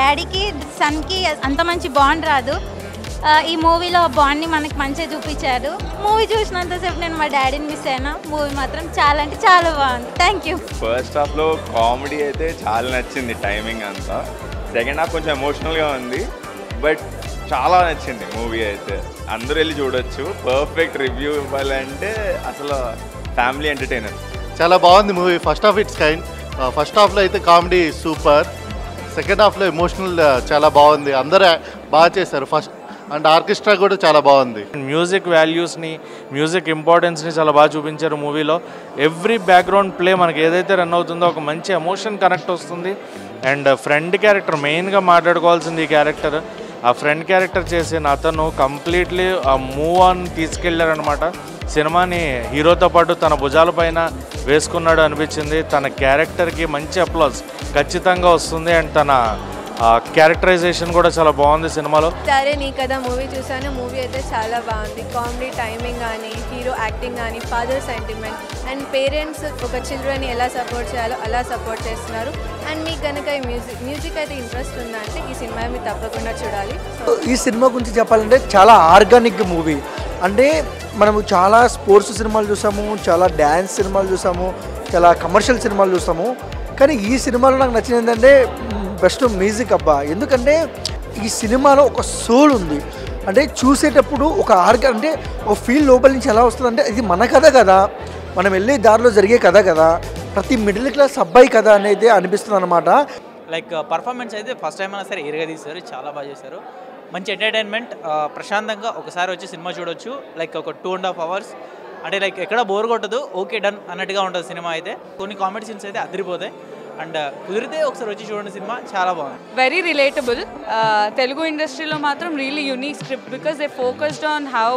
డాడీకి సన్కి అంత మంచి బాండ్ రాదు ఆ, ఈ మూవీలో బాండ్ని మనకి మంచిగా చూపించారు మూవీ చూసినంతసేపు నేను మా డాడీని మిస్ అయినా మూవీ మాత్రం చాలా అంటే చాలా బాగుంది థ్యాంక్ యూ ఫస్ట్ హాఫ్లో కామెడీ అయితే చాలా నచ్చింది టైమింగ్ అంతా సెకండ్ హాఫ్ కొంచెం ఎమోషనల్గా ఉంది బట్ చాలా నచ్చింది మూవీ అయితే అందరూ వెళ్ళి చూడొచ్చు పర్ఫెక్ట్ రివ్యూ ఇవ్వాలంటే అసలు ఫ్యామిలీ ఎంటర్టైనర్ చాలా బాగుంది movie first half it's kind first హాఫ్లో అయితే కామెడీ సూపర్ సెకండ్ హాఫ్లో ఎమోషనల్ చాలా బాగుంది అందరూ బాగా చేశారు ఫస్ట్ అండ్ ఆర్కెస్ట్రా కూడా చాలా బాగుంది మ్యూజిక్ వాల్యూస్ని మ్యూజిక్ ఇంపార్టెన్స్ని చాలా బాగా చూపించారు మూవీలో ఎవ్రీ బ్యాక్గ్రౌండ్ ప్లే మనకి ఏదైతే రన్ అవుతుందో ఒక మంచి ఎమోషన్ కనెక్ట్ వస్తుంది అండ్ ఫ్రెండ్ క్యారెక్టర్ మెయిన్గా మాట్లాడుకోవాల్సింది ఈ క్యారెక్టర్ ఆ ఫ్రెండ్ క్యారెక్టర్ చేసిన అతను కంప్లీట్లీ ఆ మూవ్ ఆన్ తీసుకెళ్లారనమాట సినిమాని హీరోతో పాటు తన భుజాల పైన వేసుకున్నాడు అనిపించింది తన క్యారెక్టర్కి మంచి అప్లాజ్ ఖచ్చితంగా వస్తుంది అండ్ తన క్యారెక్టరైజేషన్ కూడా చాలా బాగుంది సినిమాలో సరే నీ కదా మూవీ చూసాను మూవీ అయితే చాలా బాగుంది కామెడీ టైమింగ్ కానీ హీరో యాక్టింగ్ కానీ ఫాదర్ సెంటిమెంట్ అండ్ పేరెంట్స్ ఒక చిల్డ్రన్ని ఎలా సపోర్ట్ చేయాలో అలా సపోర్ట్ చేస్తున్నారు అండ్ మీకు కనుక ఈ మ్యూజిక్ మ్యూజిక్ అయితే ఇంట్రెస్ట్ ఉందా అంటే ఈ సినిమా మీరు తప్పకుండా చూడాలి సో ఈ సినిమా గురించి చెప్పాలంటే చాలా ఆర్గానిక్ మూవీ అంటే మనము చాలా స్పోర్ట్స్ సినిమాలు చూసాము చాలా డ్యాన్స్ సినిమాలు చూసాము చాలా కమర్షియల్ సినిమాలు చూసాము కానీ ఈ సినిమాలో నాకు నచ్చింది ఏంటంటే బెస్ట్ మ్యూజిక్ అబ్బా ఎందుకంటే ఈ సినిమాలో ఒక సోల్ ఉంది అంటే చూసేటప్పుడు ఒక ఆర్గ అంటే ఒక ఫీల్ లోపల నుంచి ఎలా వస్తుందంటే ఇది మన కథ కదా మనం వెళ్ళే దారిలో జరిగే కథ కదా ప్రతి మిడిల్ క్లాస్ అబ్బాయి కథ అనేది అనిపిస్తుంది అనమాట లైక్ పర్ఫార్మెన్స్ అయితే ఫస్ట్ టైం అయినా సరే ఎరగా తీశారు చాలా బాగా చేశారు మంచి ఎంటర్టైన్మెంట్ ప్రశాంతంగా ఒకసారి వచ్చి సినిమా చూడొచ్చు లైక్ ఒక టూ అండ్ హాఫ్ అవర్స్ అంటే లైక్ ఎక్కడ బోర్ కొట్టదు ఓకే డన్ అన్నట్టుగా ఉంటుంది సినిమా అయితే కొన్ని కామెడీ సీన్స్ అయితే అదిరిపోతాయి అండ్ కుదిరితే ఒకసారి వచ్చి చూడండి సినిమా చాలా బాగుంది వెరీ రిలేటబుల్ తెలుగు ఇండస్ట్రీలో మాత్రం really unique script because they focused on how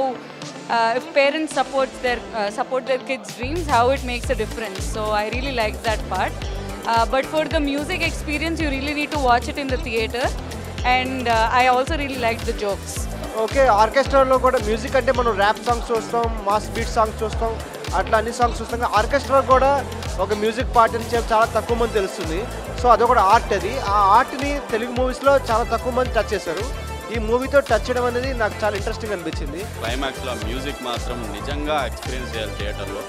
if parents supports their support their kids dreams how it makes a difference so I really like that part but for the music experience you really need to watch it in the theatre and I also really like the jokes okay ఆర్కెస్ట్రాలో కూడా music అంటే మనం rap songs చూస్తాం mass beat songs చూస్తాం అట్లా అన్ని songs చూస్తాం కానీ ఆర్కెస్ట్రా కూడా ఒక మ్యూజిక్ పార్ట్ అని చెప్పి చాలా తక్కువ మంది తెలుస్తుంది సో అదొక ఆర్ట్ అది ఆ ఆర్ట్ని తెలుగు మూవీస్లో చాలా తక్కువ మంది టచ్ చేశారు ఈ మూవీతో టచ్ చేయడం అనేది నాకు చాలా ఇంట్రెస్టింగ్ అనిపించింది క్లైమాక్స్లో మ్యూజిక్ మాత్రం నిజంగా ఎక్స్పీరియన్స్ చేయాలి థియేటర్లో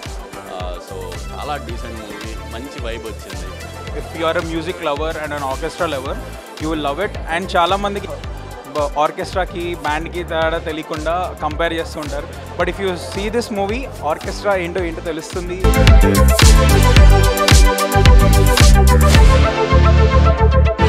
సో చాలా డీసెంట్ మూవీ మంచి వైబ్ వచ్చింది if you are a music lover and an orchestra lover you will love it and చాలా మందికి ఆర్కెస్ట్రాకి బ్యాండ్కి తేడా తెలియకుండా కంపేర్ చేస్తుంటారు but if you see this movie orchestra ఏంటో ఏంటో తెలుస్తుంది Thank you.